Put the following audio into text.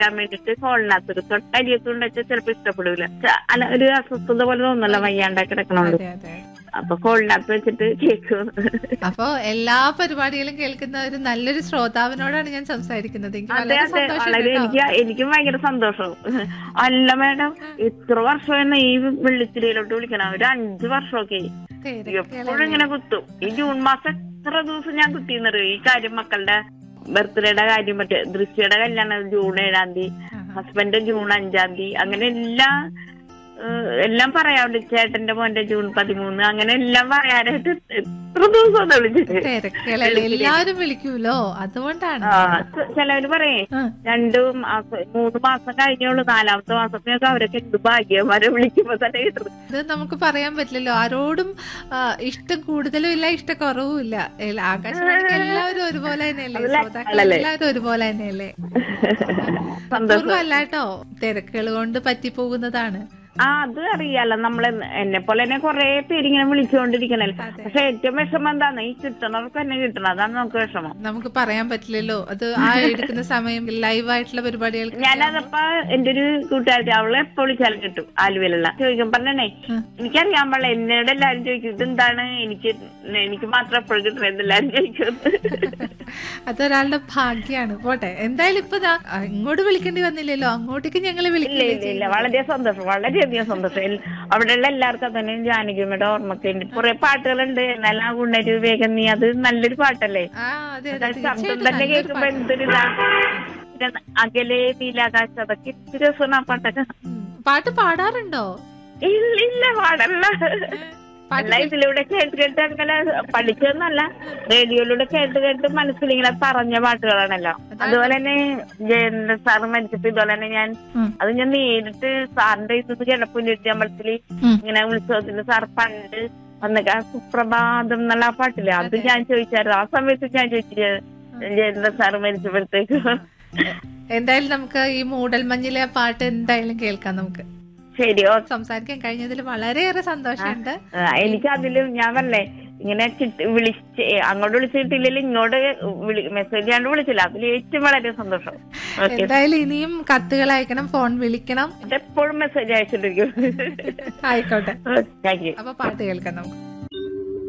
കഴിക്കാൻ വേണ്ടിട്ട് ഹോളിനകത്ത് തൊട്ടരിയൊക്കെ ഉണ്ടെച്ചാൽ ചിലപ്പോ ഇഷ്ടപ്പെടൂല ച- അല്ല ഒരു അസ്വസ്ഥത പോലെ തോന്നല്ല വയ്യാണ്ടായി കിടക്കണോണ്ട് അതെ അതെ അപ്പൊ ഹോളിനകത്ത് വെച്ചിട്ട് കേക്ക് അപ്പോ എല്ലാ പരിപാടികളും കേൾക്കുന്ന ഒരു നല്ലൊരു ശ്രോതാവിനോടാണ് ഞാൻ സംസാരിക്കുന്നത് എനിക്ക് അതെ വളരെ അതെ സന്തോഷം വളരെ എനിക്ക് എനിക്കും ഭയങ്കര സന്തോഷം അല്ല മാഡം ഇത്ര വർഷം ഈ വെള്ളിത്തിരിയിലോട്ട് വിളിക്കണം ഒരു അഞ്ചു വർഷമൊക്കെ എപ്പോഴും ഇങ്ങനെ കുത്തും ഈ ജൂൺ മാസം എത്ര ദിവസം ഞാൻ കുത്തിന്നറിയോ ഈ കാര്യം മക്കളുടെ ബർത്ത്ഡേയുടെ കാര്യം മറ്റേ ദൃശ്യയുടെ കല്യാണം ജൂൺ ഏഴാം തീയതി ഹസ്ബൻഡ് ജൂൺ അഞ്ചാം തീയതി അങ്ങനെ എല്ലാ ഏഹ്, എല്ലാം പറയാറുണ്ട് ചേട്ടന്റെ മോന്റെ ജൂൺ പതിമൂന്ന് അങ്ങനെ എല്ലാം പറയാനായിട്ട് എത്ര ദിവസം ഒന്ന് വിളിച്ചിട്ട് തിരക്കുകളല്ലേ എല്ലാവരും വിളിക്കൂലോ അതുകൊണ്ടാണ് ആ ചിലവര് പറയേ ആ. രണ്ടു മാസം മൂന്ന് മാസം കഴിഞ്ഞുള്ളൂ നാലാമത്തെ മാസത്തിനൊക്കെ അവരൊക്കെ എന്ത് ഭാഗ്യവന്മാരെ വിളിക്കുമ്പോ തന്നെ കിട്ടുന്നത് ഇത് നമുക്ക് പറയാൻ പറ്റില്ലല്ലോ ആരോടും ആ, ഇഷ്ടം കൂടുതലും ഇല്ല ഇഷ്ട കുറവും ഇല്ല എല്ലാ- ആകാശവാണിക്ക് എല്ലാവരും ഒരുപോലെ തന്നെയല്ലേ അതല്ലേ? ശ്രോതാക്കൾ എല്ലാവരും ഒരുപോലെ തന്നെയല്ലേ സന്തോഷം പൂർവ്വം കേട്ടോ തിരക്കുകൾ കൊണ്ട് പറ്റിപ്പോകുന്നതാണ് ആ അത് അറിയാലോ നമ്മളെ എന്നെ പോലെ തന്നെ കൊറേ പേരിങ്ങനെ വിളിച്ചുകൊണ്ടിരിക്കണല്ലോ അതെ. പക്ഷെ ഏറ്റവും വിഷമം എന്താണ് ഈ കിട്ടണവർക്ക് തന്നെ കിട്ടണം അതാണ് നമുക്ക് വിഷമം നമുക്ക് പറയാൻ പറ്റില്ലല്ലോ അത് ആ എടുക്കുന്ന സമയം ലൈവായിട്ടുള്ള പരിപാടികൾക്ക് ഞാനതപ്പോ എന്റെ ഒരു കൂട്ടുകാരി അവളെ എപ്പോ വിളിച്ചാലും കിട്ടും ആലുവയിലുള്ള ചോദിക്കും പറഞ്ഞേ എനിക്കറിയാൻ പാടില്ല എന്നോട് എല്ലാരും ചോദിക്കും ഇതെന്താണ് എനിക്ക് എനിക്ക് മാത്രം എപ്പോഴും കിട്ടണത് എല്ലാരും ചോദിക്കും അതൊരാളുടെ ഭാഗ്യാണ് പോട്ടെ എന്തായാലും ഇപ്പൊ ദാ, ആ, ഇങ്ങോട്ട് വിളിക്കേണ്ടി വന്നില്ലല്ലോ അങ്ങോട്ടേക്ക് ഞങ്ങളെ ഇല്ല വിളിക്കില്ലേ ഇല്ല ഇല്ല വളരെ സന്തോഷം വളരെയധികം സന്തോഷം എൽ- അവിടെയുള്ള എല്ലാവർക്കും തന്നെ ജാനകിയമ്മയുടെ ഓർമ്മക്കുണ്ട് കുറെ പാട്ടുകളുണ്ട് എന്നാലും ആ ഗുണരു വേഗം നീ അത് നല്ലൊരു പാട്ടല്ലേ ആ അതെ അതെ അത് ശബ്ദം തീർച്ചയായിട്ടും തന്നെ നല്ലൊരു കേൾക്കുമ്പോ പാട്ടാണ്. എന്തൊരു ഇതാ പിന്നെ അകലെ നീലാകാശം അതൊക്കെ ഇത്തിരി രസമാണ് ആ പാട്ടൊക്കെ ഉം. പാട്ട് പാടാറുണ്ടോ ഇല്ല ഇല്ല പാടല്ല പാട്ട് അല്ല ഇതിലൂടെ കേട്ട് കേട്ട് അങ്ങനെ പഠിച്ചതൊന്നല്ല റേഡിയോയിലൂടെ കേട്ട് കേട്ട് മനസ്സിലിങ്ങനെ പറഞ്ഞ പാട്ടുകളാണല്ലോ അതുപോലെ തന്നെ ജയേന്ദ്ര സാറ് മരിച്ചപ്പോ ഇതുപോലെ തന്നെ ഞാൻ ഉം. അത് ഞാൻ നേരിട്ട് സാറിന്റെ ഇത് കിടപ്പുല്ലിട്ട് അമ്പലത്തില് ഉം. ഇങ്ങനെ ഉത്സവത്തിന് സാർ പണ്ട് വന്നൊക്കെ ആ സുപ്രഭാതം എന്നുള്ള ആ പാട്ടില്ലേ അത് അതെ. ഞാൻ ചോദിച്ചായിരുന്നു ആ സമയത്ത് ഞാൻ ചോദിച്ചിട്ട് ജയേന്ദ്ര സാറ് മരിച്ചപ്പോഴത്തേക്ക് എന്തായാലും നമുക്ക് ഈ മൂടൽമഞ്ഞിലെ ആ പാട്ട് എന്തായാലും കേൾക്കാം നമുക്ക് ശരി ഓ സംസാരിക്കാൻ കഴിഞ്ഞതിൽ വളരെയേറെ സന്തോഷമുണ്ട് ആ, എനിക്ക് അതിലും ഞാൻ പറഞ്ഞേ ഇങ്ങനെ കിട്ടി വിളിച്ച് അങ്ങോട്ട് വിളിച്ചിട്ടില്ലെങ്കിൽ ഇങ്ങോട്ട് വിളി മെസ്സേജ് ചെയ്യാണ്ട് വിളിച്ചില്ല അതിൽ ഏറ്റവും വളരെ സന്തോഷം ഓക്കെ എന്തായാലും ഇനിയും കത്തുകൾ അയക്കണം ഫോൺ വിളിക്കണം എപ്പോഴും മെസ്സേജ് അയച്ചിട്ടിരിക്കും ആയിക്കോട്ടെ താങ്ക് യു അപ്പൊ പാട്ട് കേൾക്കാം നമുക്ക്